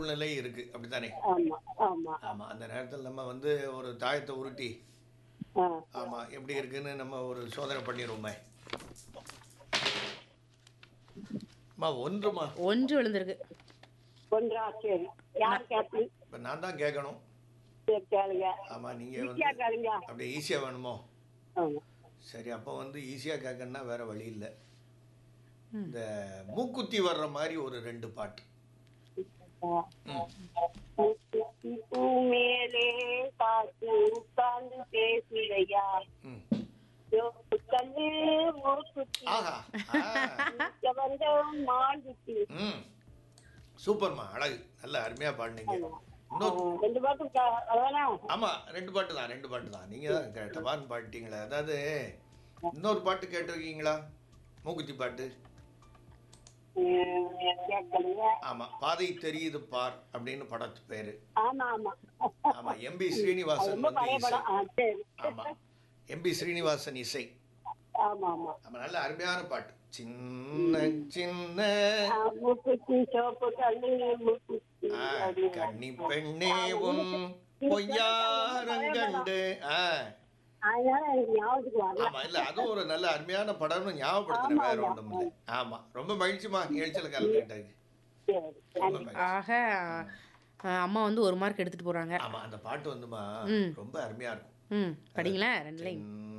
சூழ்நிலை இருக்கு அப்படித்தானே ஆமா ஆமா ஆமா அந்த நேரத்தில் நம்ம வந்து ஒரு தாயத்தை உருட்டி ஆ ஆமா எப்படி இருக்குன்னு நம்ம ஒரு சோதனை பண்ணிடுவோமே அம்மா ஒன்றுமா ஒன்று விழுந்திருக்கு ஒன்றா சரி யார் கேட்பீங்க இப்போ நான் தான் கேட்கணும் சரி கேளுங்க ஆமா நீங்க ஈஸியா வந்து கேளுங்க அப்படியே ஈஸியாக வேணுமோ ஆமா சரி அப்போ வந்து ஈஸியாக கேட்கணும்னா வேற வழி இல்லை இந்த மூக்குத்தி வர்ற மாதிரி ஒரு ரெண்டு பாட்டு ம். பூ மேலே காற்று உட்கார்ந்து பேசுதையா ம் கல்லு மூக்குத்தி ஆஹா ஆ. இங்க வந்த மாண்டுத்தி ம் சூப்பர்மா அழகு நல்ல அருமையாக பாடினீங்க இன்னொரு ரெண்டு பாட்டும் கே- அதானே ஆமாம் ரெண்டு பாட்டு தான் ரெண்டு பாட்டு தான் நீங்கள் தான் கரெக்டாக பாடிட்டீங்களே அதாவது இன்னொரு பாட்டு கேட்டிருக்கீங்களா மூக்குத்தி பாட்டு ம், கேட்கலைங்க ஆமாம் பாதை தெரியுது பார் அப்படின்னு படத்து பேர் ஆமா ஆமா ஆமாம் எம்பி அது ஸ்ரீனிவாசன் ரொம்ப வந்து பழைய இசை படம் ஆ சரி ஆமாம் எம்பி ஸ்ரீனிவாசன் இசை ஆமா ஆமா ஆமாம் நல்ல அருமையான பாட்டு சின்ன சின்ன ஆ, மூக்குத்தி சோப்பு கல்லு மூக்குத்தி ஆ, அப்படின்னு. கன்னி பெண்ணே உன் பொய்யாரங்கண்டு ஆ அதனால எனக்கு ஞாபகத்துக்கு வரல ஆமா இல்ல அதுவும் ஒரு நல்ல அருமையான படம்னு ஞாபகப்படுத்தின வேற ஒண்ணும் இல்லை ஆமா ரொம்ப மகிழ்ச்சிமா நிகழ்ச்சியில் கலந்துக்கிட்டாங்க சரி ரொம்ப மகிழ்ச்சி ஆக அஹ், அம்மா வந்து ஒரு மார்க் எடுத்துட்டு போறாங்க ஆமா அந்த பாட்டு வந்துமா ரொம்ப அருமையா இருக்கும் ம் படிங்களேன் ரெண்டு லைன் சின்ன